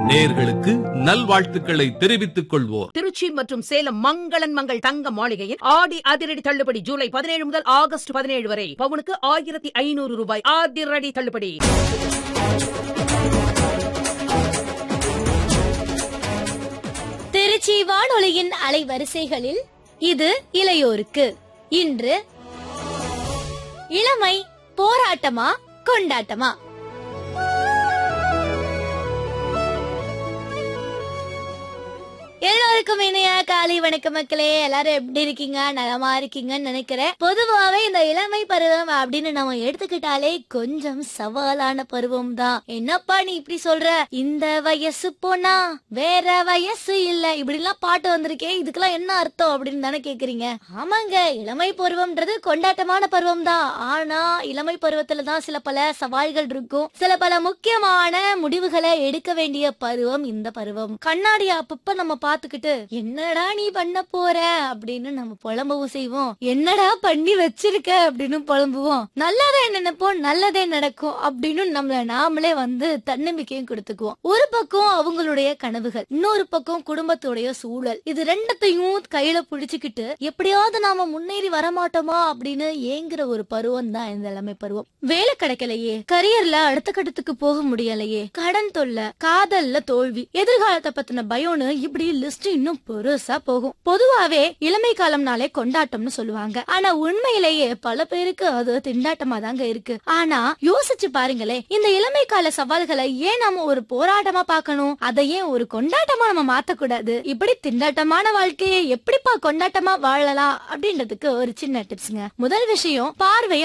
நேர்களுக்கு நல்வாழ்த்துக்களை தெரிவித்துக் கொள்வோர் திருச்சி மற்றும் சேலம் மங்களன் மங்கள் தங்க மாளிகையில் ஆடி அதிரடி தள்ளுபடி ஜூலை பதினேழு முதல் ஆகஸ்ட் பதினேழு வரை பவுனுக்கு ஆயிரத்தி ஐநூறு ரூபாய் அதிரடி தள்ளுபடி திருச்சி வானொலியின் அலைவரிசைகளில் இது இளையோருக்கு இன்று இளமை போராட்டமா கொண்டாட்டமா எல்லோருக்கும் இணைய காலை வணக்கம் மக்களே எல்லாரும் எப்படி இருக்கீங்க நலமா இருக்கீங்கன்னு நினைக்கிறேன் பொதுவாவே இந்த இளமை பருவம் அப்படின்னு நம்ம எடுத்துக்கிட்டாலே கொஞ்சம் சவாலான பருவம் தான் என்னப்பா நீ இப்படி சொல்ற இந்த வயசு போனா வேற வயசு இல்ல இப்படி எல்லாம் பாட்டு வந்திருக்கே இதுக்கெல்லாம் என்ன அர்த்தம் அப்படின்னு தானே கேக்குறீங்க ஆமாங்க இளமை பருவம்ன்றது கொண்டாட்டமான பருவம் தான் ஆனா இளமை பருவத்துல தான் சில பல சவால்கள் இருக்கும் சில பல முக்கியமான முடிவுகளை எடுக்க வேண்டிய பருவம் இந்த பருவம் கண்ணாடி அப்பப்ப நம்ம பாத்துக்கிட்டு என்னடா நீ பண்ண போற அப்படின்னு நம்ம புலம்பவும் செய்வோம் என்னடா பண்ணி வச்சிருக்க அப்படின்னு புலம்புவோம் நல்லதே நினைப்போம் நல்லதே நடக்கும் அப்படின்னு நம்மள நாமளே வந்து தன்னம்பிக்கையும் கொடுத்துக்குவோம் ஒரு பக்கம் அவங்களுடைய கனவுகள் இன்னொரு பக்கம் குடும்பத்துடைய சூழல் இது ரெண்டத்தையும் கையில புடிச்சுக்கிட்டு எப்படியாவது நாம முன்னேறி வரமாட்டோமா அப்படின்னு ஏங்குற ஒரு பருவம் தான் இந்த இளமை பருவம் வேலை கிடைக்கலையே கரியர்ல அடுத்த கட்டத்துக்கு போக முடியலையே கடன் தொல்லை காதல்ல தோல்வி எதிர்காலத்தை பத்தின பயம்னு இப்படி லிஸ்ட் இன்னும் பெருசா போகும் பொதுவாவே இளமை காலம்னாலே கொண்டாட்டம்னு சொல்லுவாங்க ஆனா உண்மையிலேயே பல பேருக்கு அது திண்டாட்டமா தாங்க இருக்கு ஆனா யோசிச்சு பாருங்களேன் இந்த இளமை கால சவால்களை ஏன் நம்ம ஒரு போராட்டமா பார்க்கணும் அதை ஏன் ஒரு கொண்டாட்டமா நம்ம மாத்தக்கூடாது இப்படி திண்டாட்டமான வாழ்க்கையை எப்படிப்பா கொண்டாட்டமா வாழலாம் அப்படின்றதுக்கு ஒரு சின்ன டிப்ஸ்ங்க முதல் விஷயம் பார்வையை